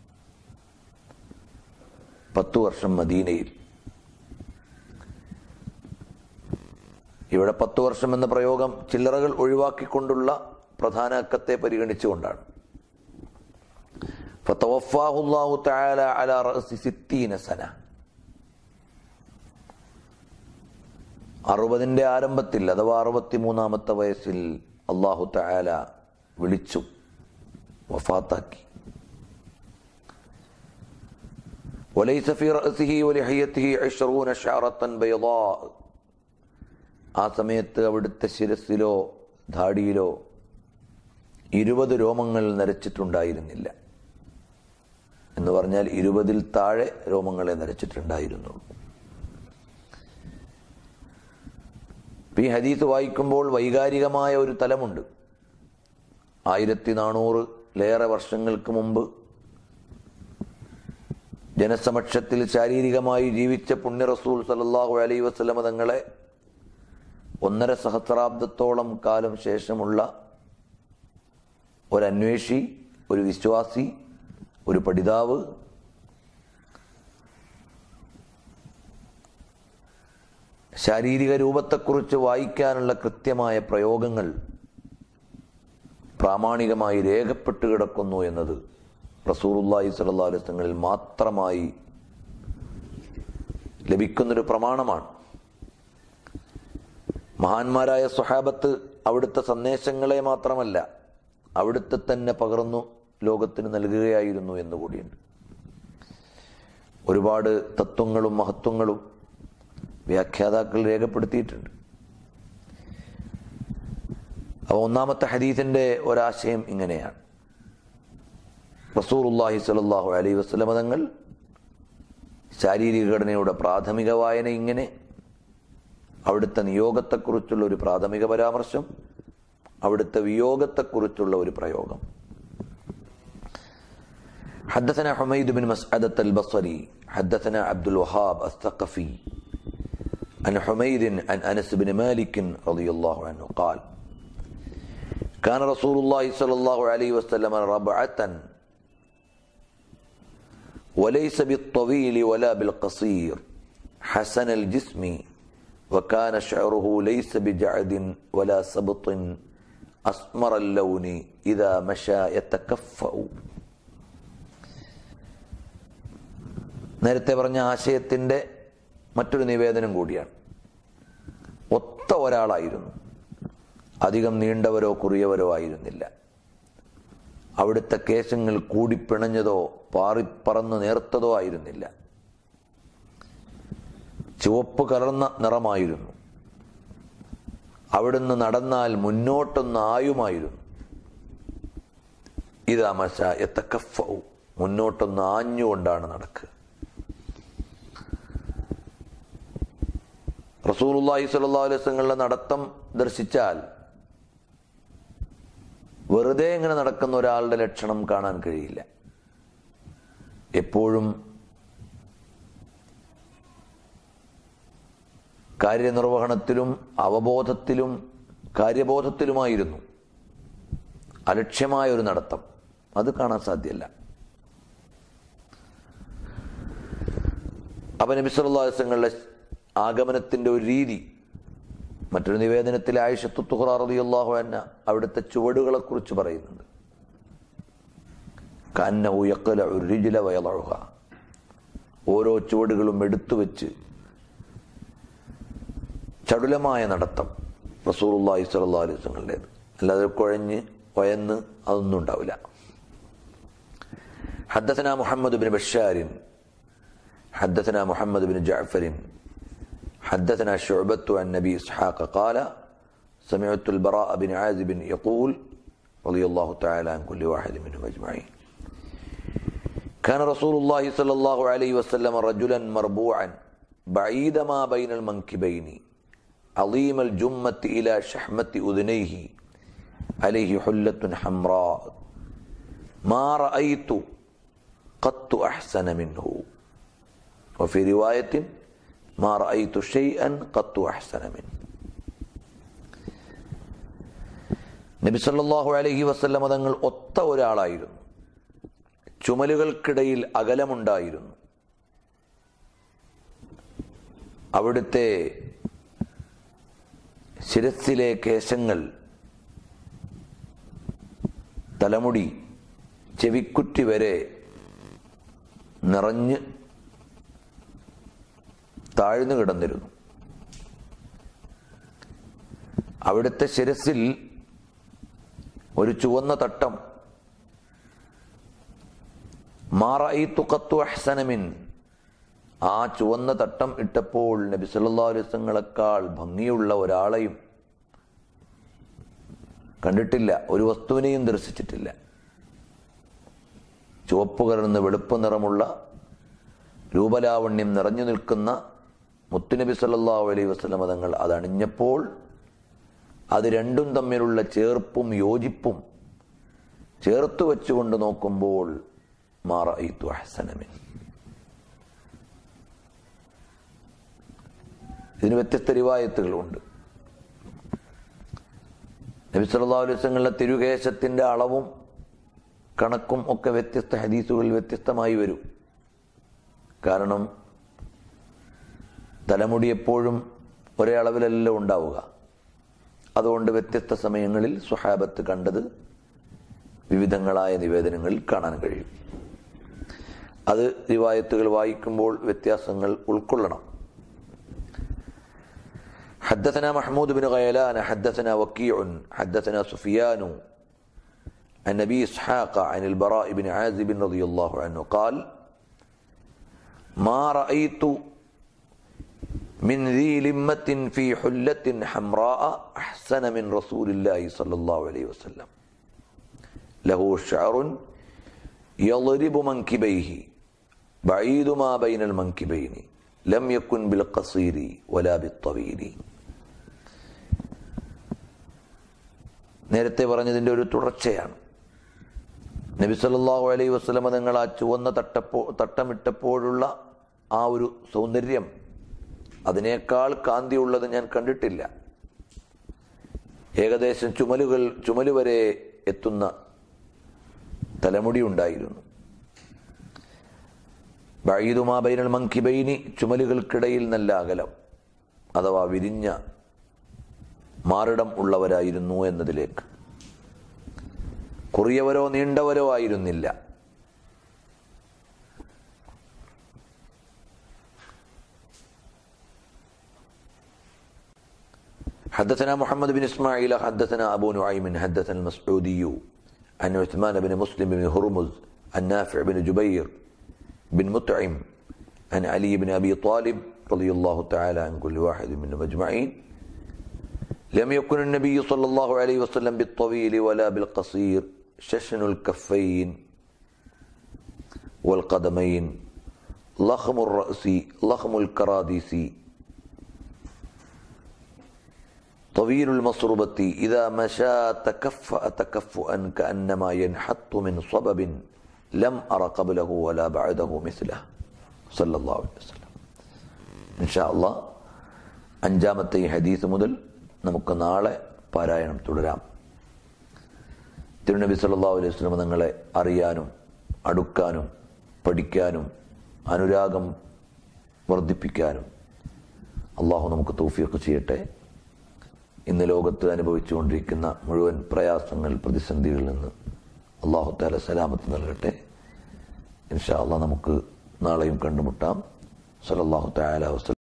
പത്തു വർഷം മദീനയിൽ ഇവിടെ പത്തു വർഷം എന്ന പ്രയോഗം ചില്ലറകൾ ഒഴിവാക്കിക്കൊണ്ടുള്ള പ്രധാന അക്കത്തെ പരിഗണിച്ചുകൊണ്ടാണ് ഫതവഫാഹുല്ലാഹു തആല അലാ റഅസി സിത്തീന സന അറുപതിന്റെ ആരംഭത്തിൽ അഥവാ അറുപത്തിമൂന്നാമത്തെ വയസ്സിൽ അള്ളാഹു തആല വിളിച്ചു വഫാത്താക്കി وليس في رأسه ولحيته عشرون شعرة بيضاء ആ സമയത്ത് അവിടുത്തെ ശിരസിലോ ധാടിയിലോ ഇരുപത് രോമങ്ങൾ നരച്ചിട്ടുണ്ടായിരുന്നില്ല എന്ന് പറഞ്ഞാൽ ഇരുപതിൽ താഴെ രോമങ്ങളെ നരച്ചിട്ടുണ്ടായിരുന്നുള്ളൂ ഈ ഹദീസ് വായിക്കുമ്പോൾ വൈകാരികമായ ഒരു തലമുണ്ട് ആയിരത്തി നാനൂറിലേറെ വർഷങ്ങൾക്ക് മുമ്പ് ജനസമക്ഷത്തിൽ ശാരീരികമായി ജീവിച്ച പുണ്യ റസൂൽ സലല്ലാഹു അലൈ വസ്ലമ തങ്ങളെ ഒന്നര സഹസ്രാബ്ദത്തോളം കാലം ശേഷമുള്ള ഒരന്വേഷി ഒരു വിശ്വാസി ഒരു പഠിതാവ് ശാരീരിക രൂപത്തെക്കുറിച്ച് വായിക്കാനുള്ള കൃത്യമായ പ്രയോഗങ്ങൾ പ്രാമാണികമായി രേഖപ്പെട്ട് കിടക്കുന്നു എന്നത് റസൂറുല്ലാഹി സല്ലാ അലിസ്ലങ്ങളിൽ മാത്രമായി ലഭിക്കുന്നൊരു പ്രമാണമാണ് മഹാന്മാരായ സ്വഹാബത്ത് അവിടുത്തെ സന്ദേശങ്ങളെ മാത്രമല്ല അവിടുത്തെ തന്നെ പകർന്നു ലോകത്തിന് നൽകുകയായിരുന്നു എന്നുകൂടിയുണ്ട് ഒരുപാട് തത്വങ്ങളും മഹത്വങ്ങളും വ്യാഖ്യാതാക്കൾ രേഖപ്പെടുത്തിയിട്ടുണ്ട് അപ്പോൾ ഒന്നാമത്തെ ഹദീസിന്റെ ഒരാശയം ഇങ്ങനെയാണ് റസൂറുല്ലാഹി സ്വല്ലല്ലാഹു അലൈഹി വസല്ലമ തങ്ങൾ ശാരീരിക ഘടനയുടെ പ്രാഥമിക വായന ഇങ്ങനെ അവിടുത്തെ നിയോഗത്തെക്കുറിച്ചുള്ള ഒരു പ്രാഥമിക പരാമർശം അവിടുത്തെ വിയോഗത്തെക്കുറിച്ചുള്ള ഒരു പ്രയോഗം حدثنا حميد بن مسعدة البصري حدثنا عبد الوهاب الثقفي عن حميد عن أنس بن مالك رضي الله عنه قال كان رسول الله صلى الله عليه وسلم ربعة وليس بالطويل ولا بالقصير حسن الجسم وكان شعره ليس بجعد ولا سبط أسمر اللون إذا مشى يتكفأ നേരത്തെ പറഞ്ഞ ആശയത്തിന്റെ മറ്റൊരു നിവേദനം കൂടിയാണ് ഒത്ത ഒരാളായിരുന്നു അധികം നീണ്ടവരോ കുറിയവരോ ആയിരുന്നില്ല അവിടുത്തെ കേശങ്ങൾ കൂടിപ്പിണഞ്ഞതോ പാറിപ്പറന്ന് നേർത്തതോ ആയിരുന്നില്ല ചുവപ്പ് കലർന്ന നിറമായിരുന്നു അവിടുന്ന് നടന്നാൽ മുന്നോട്ടൊന്ന് ആയുമായിരുന്നു ഇതാ മശ എത്തക്കഫവും മുന്നോട്ടൊന്ന് ആഞ്ഞുകൊണ്ടാണ് നടക്കുക റസൂലുള്ളാഹി സ്വല്ലല്ലാഹു അലൈഹി വസല്ലങ്ങളുടെ നടത്തം ദർശിച്ചാൽ വെറുതെ ഇങ്ങനെ നടക്കുന്ന ഒരാളുടെ ലക്ഷണം കാണാൻ കഴിയില്ല എപ്പോഴും കാര്യനിർവഹണത്തിലും അവബോധത്തിലും കാര്യബോധത്തിലുമായിരുന്നു അലക്ഷ്യമായ ഒരു നടത്തം അത് കാണാൻ സാധ്യമല്ല അപ്പൊ നബി സല്ലല്ലാഹു അലൈഹി വസല്ലങ്ങളുടെ ആഗമനത്തിന്റെ ഒരു രീതി മറ്റൊരു നിവേദനത്തിൽ ആയിഷത്തു തുഹറ റളിയല്ലാഹു അൻഹ അവിടുത്തെ ചുവടുകളെ കുറിച്ച് പറയുന്നുണ്ട് കന്നഹു യഖ്ലഉ الرجل ويضعها ഓരോ ചുവടുകളും എടുത്തു വെച്ച് ചടുലമായ നടത്തം റസൂലുള്ളാഹി സ്വല്ലല്ലാഹു അലൈഹി വസല്ലമയുടേത് അല്ലാതെ കുഴഞ്ഞ് വയന്ന് അതൊന്നും ഉണ്ടാവില്ല حدثنا محمد بن بشار حدثنا محمد بن جعفر حدثنا شعبة عن نبي إسحاق قال سمعت البراء بن عازب يقول رضي الله تعالى عن كل واحد منهم أجمعين كان رسول الله صلى الله عليه وسلم رجلا مربوعا بعيد ما بين المنكبين عظيم الجمة إلى شحمة أذنيه عليه حلة حمراء ما رأيت قط أحسن منه وفي رواية ما رأيت شيئا قط أحسن منه നബി സല്ലല്ലാഹു അലൈഹി വസല്ലമ തങ്ങൾ ഒത്ത ഒരാളായിരുന്നു ചുമലുകൾക്കിടയിൽ അകലമുണ്ടായിരുന്നു അവിടുത്തെ ശിരസിലെ കേശങ്ങൾ തലമുടി ചെവിക്കുറ്റി വരെ നിറഞ്ഞ് താഴ്ന്നു കിടന്നിരുന്നു അവിടുത്തെ ശിരസിൽ ഒരു ചുവന്ന തട്ടം മാറായിത്തുക്കത്തു അഹ്സനമിൻ ആ ചുവന്ന തട്ടം ഇട്ടപ്പോൾ നബി സല്ലല്ലാഹു അലൈഹി വസല്ലങ്ങളെക്കാൾ ഭംഗിയുള്ള ഒരാളെയും കണ്ടിട്ടില്ല ഒരു വസ്തുവിനെയും ദർശിച്ചിട്ടില്ല ചുവപ്പ് കലർന്ന് വെളുപ്പ് നിറമുള്ള രൂപലാവണ്യം നിറഞ്ഞു നിൽക്കുന്ന മുത്തുനബി സല്ലല്ലാഹു അലൈഹി വസല്ലം തങ്ങൾ അത് അണിഞ്ഞപ്പോൾ അത് രണ്ടും തമ്മിലുള്ള ചേർപ്പും യോജിപ്പും ചേർത്ത് വെച്ചുകൊണ്ട് നോക്കുമ്പോൾ മാറയിത്തു അഹ്സനമിൻ ഇതിന് വ്യത്യസ്ത റിവായത്തുകളുണ്ട് നബി സല്ലല്ലാഹു അലൈഹി വസല്ലങ്ങളുടെ തിരുകേശത്തിന്റെ അളവും കണക്കും ഒക്കെ വ്യത്യസ്ത ഹദീസുകളിൽ വ്യത്യസ്തമായി വരും കാരണം തലമുടി എപ്പോഴും ഒരേ അളവിലല്ല ഉണ്ടാവുക അതുകൊണ്ട് വ്യത്യസ്ത സമയങ്ങളിൽ സുഹാബത്ത് കണ്ടത് വിവിധങ്ങളായ നിവേദനങ്ങളിൽ കാണാൻ കഴിയും അത് റിവായത്തുകൾ വായിക്കുമ്പോൾ വ്യത്യാസങ്ങൾ ഉൾക്കൊള്ളണം حدثنا محمود بن غيلان حدثنا وكيع حدثنا سفيان عن ابي اسحاق عن البراء بن عازب رضي الله عنه قال ما رايت من ذي لمة في حلة حمراء أحسن من رسول الله صلى الله عليه وسلم له شعر يضرب منكبيه بعيد ما بين المنكبين لم يكن بالقصير ولا بالطويل നേരത്തെ പറഞ്ഞതിൻ്റെ ഒരു തുടർച്ചയാണ് നബി സല്ലല്ലാഹു അലൈഹി വസല്ലമ നിങ്ങൾ ആ ചുവന്ന തട്ടപ്പോ തട്ടമിട്ടപ്പോഴുള്ള ആ ഒരു സൗന്ദര്യം അതിനേക്കാൾ കാന്തിയുള്ളത് ഞാൻ കണ്ടിട്ടില്ല ഏകദേശം ചുമലുകൾ ചുമല് വരെ എത്തുന്ന തലമുടി ഉണ്ടായിരുന്നു ബൈദുമാ ബൈനൽ മങ്കിബൈനി ചുമലുകൾക്കിടയിൽ നല്ല അകലം അഥവാ വിരിഞ്ഞ മാറിടം ഉള്ളവരായിരുന്നു എന്നതിലേക്ക് കുറിയവരോ നീണ്ടവരോ ആയിരുന്നില്ല حدثنا محمد بن اسماعيل حدثنا ابو نعيم حدثنا المسعودي عن عثمان بن مسلم بن هرمز عن نافع بن جبير بن مطعم عن علي بن ابي طالب رضي الله تعالى عن كل واحد منهم اجمعين لم يكن النبي صلى الله عليه وسلم بالطويل ولا بالقصير ششن الكفين والقدمين لخم الراس لخم الكراديس طويل المصربة إذا مشى تكفأ تكفؤا كأنما ينحط من صبب لم أر قبله ولا بعده مثله صلى الله عليه وسلم إن شاء الله അഞ്ചാമത്തെ ഈ ഹദീസ് മുതൽ നമുക്ക് നാളെ പാരായണം തുടരാം തിരുനബി സല്ലല്ലാഹു അലൈഹി വസല്ലം നിങ്ങളെ അറിയാനും അടുക്കാനും പഠിക്കാനും അനുരാഗം വർദ്ധിപ്പിക്കാനും അള്ളാഹു നമുക്ക് തൗഫീഖ് ചെയ്യട്ടെ ഇന്ന് ലോകത്ത് അനുഭവിച്ചുകൊണ്ടിരിക്കുന്ന മുഴുവൻ പ്രയാസങ്ങൾ പ്രതിസന്ധികളിൽ നിന്ന് അള്ളാഹു താല സലാമത്ത് നൽകട്ടെ ഇൻഷാ അള്ളാഹ് നമുക്ക് നാളെയും കണ്ടുമുട്ടാം സലല്ലാഹു താല വസ്ലം